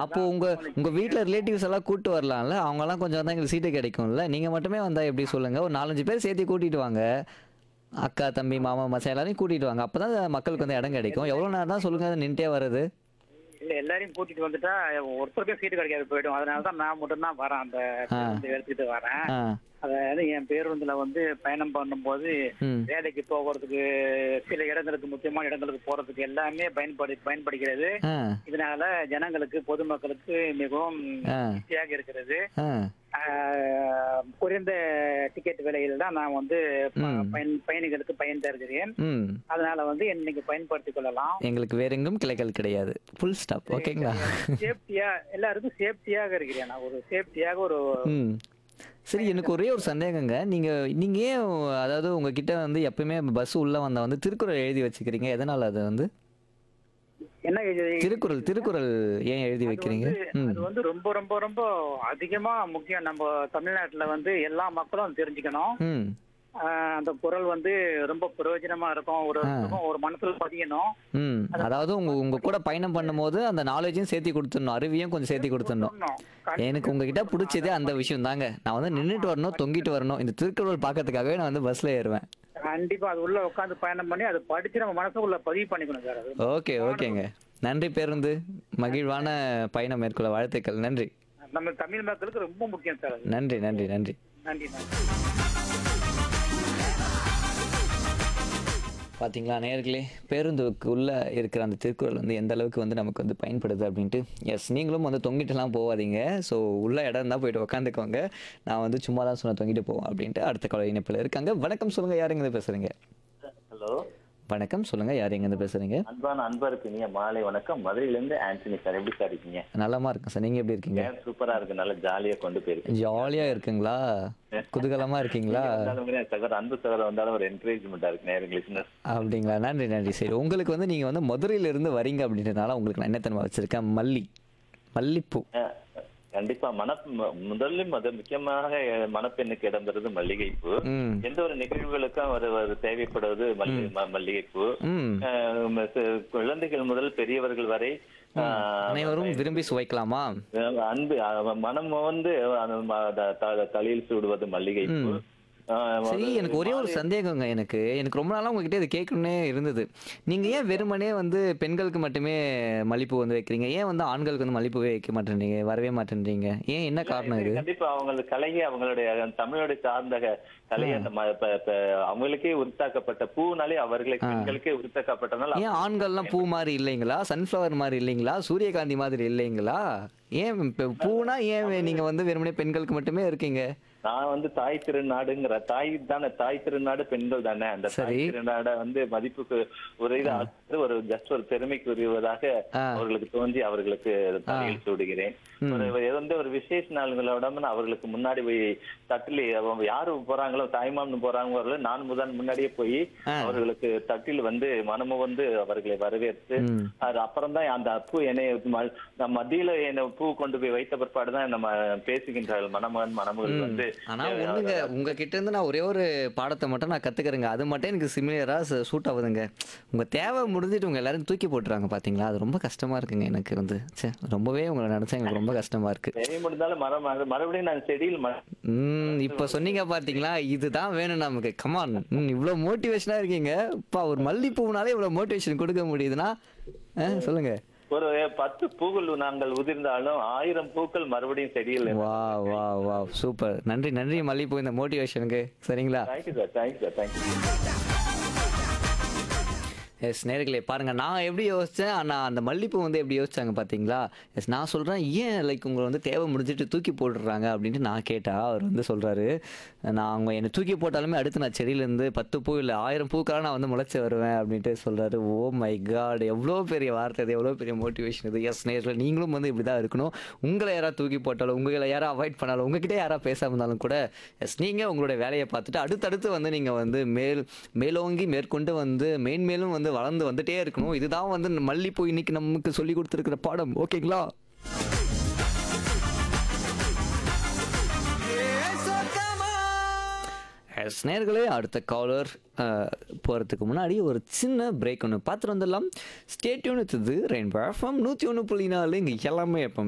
அப்போ உங்க உங்க வீட்ல ரிலேட்டிவ்ஸ் எல்லாம் கூட்டு வரலாம்ல அவங்க எல்லாம் கொஞ்சம் வந்தா எங்களுக்கு சீட்டு கிடைக்கும்ல நீங்க மட்டுமே வந்தா எப்படி சொல்லுங்க ஒரு நாலஞ்சு பேர் சேர்த்து கூட்டிட்டு வாங்க அக்கா தம்பி மாமா மச்சான் எல்லாரையும் கூட்டிட்டு வாங்க அப்பதான் மக்களுக்கு வந்து இடம் கிடைக்கும் எவ்வளவு நேரம் தான் சொல்லுங்க நின்ட்டே வருது இல்ல எல்லாரையும் கூட்டிட்டு வந்துட்டா ஒருத்தருக்கும் சீட்டு கிடைக்காது போயிடும் அதனால தான் நான் மட்டும் தான் வரேன் அந்த பேருந்து எடுத்துக்கிட்டு வரேன் ஆ அதாவது என் பேருந்துல வந்து பயணம் பண்ணும்போது ம் வேலைக்கு போகிறதுக்கு சில இடங்களுக்கு முக்கியமான இடங்களுக்கு போறதுக்கு எல்லாமே பயன்படு பயன்படுகிறது ஆ இதனால ஜனங்களுக்கு பொதுமக்களுக்கு மிகவும் ஆ ஈஸியாக இருக்கிறது ஆ ஆஹ், குறைந்த டிக்கெட் விலையில் தான் நான் வந்து ப- ம். பயன் பயணிகளுக்கு பயன் தருகிறேன் ம் அதனால வந்து இன்னைக்கு பயன்படுத்திக் கொள்ளலாம் எங்களுக்கு வேற எங்கும் கிளைகள் கிடையாது ஃபுல் ஸ்டாப் ஓகேங்களா சேஃப்டியா எல்லாருக்கும் சேஃப்டியாக இருக்கிறேன் நான் ஒரு சேஃப்டியாக ஒரு ம் சரி எனக்கு ஒரே ஒரு சந்தேகங்க நீங்க நீங்க ஏன் அதாவது உங்ககிட்ட வந்து எப்பயுமே பஸ் உள்ள வந்தா வந்து திருக்குறள் எழுதி வச்சுக்கிறீங்க எதனால அது வந்து என்ன இது- திருக்குறள் திருக்குறள் ஏன் எழுதி வைக்கிறீங்க ம் அது வந்து ரொம்ப ரொம்ப ரொம்ப அதிகமா முக்கியம் நம்ம தமிழ்நாட்டுல வந்து எல்லா மக்களும் தெரிஞ்சுக்கணும் ம் ஆஹ், அந்த குரல் வந்து ரொம்ப பிரயோஜனமா இருக்கும் ஒரு ஒரு மனசுல பதியணும் ம் அதாவது உங்க உங்க கூட பயணம் பண்ணும்போது அந்த நாலேஜையும் சேர்த்து கொடுத்துடணும் அறிவையும் கொஞ்சம் சேர்த்து கொடுத்துடணும் சொல்லணும். எனக்கு உங்ககிட்ட பிடிச்சதே அந்த விஷயம் தாங்க நான் வந்து நின்றுட்டு வரணும் தொங்கிட்டு வரணும் இந்த திருக்குறள் பார்க்கறதுக்காகவே நான் வந்து பஸ்ல ஏறுவேன் கண்டிப்பா அது உள்ள உட்காந்து பயணம் பண்ணி அதை படிச்சு நம்ம மனசுக்குள்ள பதிவு பண்ணிக்கணும் சார் அது ஓகே ஓகேங்க நன்றி பேருந்து மகிழ்வான பயணம் மேற்கொள்ள வாழ்த்துக்கள் நன்றி நம்ம தமிழ் மக்களுக்கு ரொம்ப முக்கியம் சார் அது நன்றி நன்றி நன்றி நன்றி நன்றி பார்த்தீங்களா நேர்களே பேருந்துக்கு உள்ள இருக்கிற அந்த திருக்குறள் வந்து எந்த அளவுக்கு வந்து நமக்கு வந்து பயன்படுது அப்படின்ட்டு எஸ் நீங்களும் வந்து தொங்கிட்டுலாம் போகாதீங்க ஸோ உள்ள இடம் இருந்தால் போயிட்டு உட்காந்துக்கோங்க நான் வந்து சும்மா தான் சொன்ன தொங்கிட்டு போவோம் அப்படின்ட்டு அடுத்த கால இணைப்பில் இருக்காங்க வணக்கம் சொல்லுங்க யார் எங்கேருந்து பேசுறீங்க ஹலோ வணக்கம் சொல்லுங்க யார் எங்கேருந்து பேசுறீங்க அன்பான அன்பருக்கு இனிய மாலை வணக்கம் மதுரையில இருந்து ஆண்டனி சார் எப்படி சார் இருக்கீங்க நலமா இருக்கேன் சார் நீங்க எப்படி இருக்கீங்க ஏன் சூப்பரா இருக்கு நல்லா ஜாலியா கொண்டு போயிருக்கு ஜாலியா இருக்குங்களா குதூகலமா இருக்கீங்களா சகோதர அன்பு சகோதரர் வந்தாலும் ஒரு என்கரேஜ்மெண்டா இருக்கு நேரம் லிசனர்ஸ் அப்படிங்களா நன்றி நன்றி சரி உங்களுக்கு வந்து நீங்க வந்து மதுரையில இருந்து வரீங்க அப்படின்றதுனால உங்களுக்கு நான் என்ன தன்மை வச்சிருக்கேன் மல்லி மல்லிப்பூ கண்டிப்பா மன ம- முதல்ல மத முக்கியமாக மணப்பெண்ணுக்கு இடம் பெறுவது மல்லிகைப்பூ ம் எந்த ஒரு நிகழ்வுகளுக்கும் ஒரு ஒரு தேவைப்படுவது மல்லி ம- மல்லிகைப்பூ ம் அஹ் ம- ச- குழந்தைகள் முதல் பெரியவர்கள் வரை அஹ், அனைவரும் விரும்பி சுவைக்கலாமா அன்பு அஹ், மனம் வந்து அந்த ம- த- த- தலையில் சூடுவது மல்லிகைப்பூ அஹ், சரி எனக்கு ஒரே ஒரு சந்தேகங்க எனக்கு எனக்கு ரொம்ப நாளா உங்ககிட்ட இது கேட்கணுன்னே இருந்தது நீங்க ஏன் வெறுமனே வந்து பெண்களுக்கு மட்டுமே மல்லிப்பூ வந்து வைக்கிறீங்க ஏன் வந்து ஆண்களுக்கு வந்து மல்லிப்பூவே வைக்க மாட்டேன்றீங்க வரவே மாட்டேன்றீங்க ஏன் என்ன காரணம் இது கண்டிப்பா அவங்களுக்கு கலையை அவங்களுடைய தமிழோட சார்ந்த க- கலையை அந்த ம- ப- ப- அவங்களுக்கே உரித்தாக்கப்பட்ட பூனாலே அவர்களுக்கு பெண்களுக்கே உரித்தாக்கப்பட்டனால ஏன் ஆண்கள்லாம் பூ மாதிரி இல்லைங்களா சன்ஃப்ளவர் மாதிரி இல்லைங்களா சூரியகாந்தி மாதிரி இல்லைங்களா ஏன் இப்ப பூனா ஏன் நீங்க வந்து வெறுமனே பெண்களுக்கு மட்டுமே இருக்கீங்க நான் வந்து தாய் திருநாடுங்கிற தாய் தானே தாய் திருநாடு பெண்கள் தானே அந்த தாய் சரி. திருநாட வந்து மதிப்புக்கு ஒரு இது அது ஒரு ஜஸ்ட் ஒரு பெருமைக்குரியவதாக ஆ. அவர்களுக்கு தோன்றி அவர்களுக்கு தலையில் சூடுகிறேன் ஒரு எந்த ஒரு விசேஷ நாள்களோட நான் அவர்களுக்கு முன்னாடி போய் தட்டில் அவங்க யாரு போறாங்களோ தாய்மாமன் போறாங்களோ நான் முதன் முன்னாடியே போய் ஆ. அவர்களுக்கு தட்டில் வந்து மனமும் வந்து அவர்களை வரவேற்று ம். அது அப்புறம் தான் அந்த பூ என்னை ம- நம்ம மத்தியில என்ன பூ கொண்டு போய் வைத்த பிற்பாடு தான் நம்ம பேசுகின்றார்கள் மணமகன் மணமகள் வந்து ஆனா ஒண்ணுங்க உங்ககிட்ட இருந்து நான் ஒரே ஒரு பாடத்தை மட்டும் நான் கத்துக்கிறேங்க அது மட்டும் எனக்கு சிமிலரா சூட் ஆகுதுங்க உங்க தேவை முடிஞ்சிட்டு உங்க எல்லாரும் தூக்கி போட்டுறாங்க பாத்தீங்களா அது ரொம்ப கஷ்டமா இருக்குங்க எனக்கு வந்து ச்சே ரொம்பவே உங்களை நினைச்சா எனக்கு ரொம்ப கஷ்டமா இருக்கு தேவை முடிந்தாலும் மரம் மர- மறுபடியும் நான் செடியில் ம- ம் இப்ப சொன்னீங்க பாத்தீங்களா இதுதான் வேணும் நமக்கு கமான் ம் இவ்வளவு மோட்டிவேஷனா இருக்கீங்க அப்பா ஒரு மல்லிப்பூனாலே இவ்வளவு மோட்டிவேஷன் கொடுக்க முடியுதுன்னா ஆ, சொல்லுங்க ஒரு பத்து பூக்கள் நாங்கள் உதிர்ந்தாலும் ஆயிரம் பூக்கள் மறுபடியும் செடியில் வா வா வா சூப்பர் நன்றி நன்றி மல்லிப்பூ இந்த மோட்டிவேஷனுக்கு சரிங்களா thank you sir thank you sir thank you எஸ் நேர்களே பாருங்க நான் எப்படி யோசிச்சேன் ஆனால் அந்த மல்லிப்பூ வந்து எப்படி யோசிச்சாங்க பார்த்தீங்களா எஸ் நான் சொல்கிறேன் ஏன் லைக் உங்களை வந்து தேவை முடிஞ்சிட்டு தூக்கி போட்டுடுறாங்க அப்படின்ட்டு நான் கேட்டா அவர் வந்து சொல்கிறாரு நான் அவங்க என்னை தூக்கி போட்டாலுமே அடுத்து நான் செடியிலேருந்து பத்து பூ இல்லை ஆயிரம் பூக்கெல்லாம் நான் வந்து முளைச்சி வருவேன் அப்படின்ட்டு சொல்கிறாரு ஓ மை காட் எவ்வளோ பெரிய வார்த்தை இது எவ்வளோ பெரிய மோட்டிவேஷன் இது எஸ் நேரில் நீங்களும் வந்து இப்படி தான் இருக்கணும் உங்களை யாராவது தூக்கி போட்டாலும் உங்களை யாராவது அவாய்ட் பண்ணாலும் உங்ககிட்ட யாராவது பேசாம இருந்தாலும் கூட எஸ் நீங்கள் உங்களுடைய வேலையை பார்த்துட்டு அடுத்தடுத்து வந்து நீங்கள் வந்து மேல் மேலோங்கி மேற்கொண்டு வந்து மேன்மேலும் வந்து வளர்ந்து வந்துட்டே இருக்கணும் இதுதான் வந்து இந்த மல்லிப்பூ இன்னைக்கு நமக்கு சொல்லி கொடுத்துருக்கிற பாடம் ஓகேங்களா எஸ் நேர்களே அடுத்த காலர் போகிறதுக்கு முன்னாடி ஒரு சின்ன பிரேக் ஒன்று பார்த்துட்டு வந்துடலாம் ஸ்டேட்யூன் இது ரெயின்போ எஃப்எம் நூற்றி ஒன்று புள்ளி நாலு இங்கே எல்லாமே எப்போ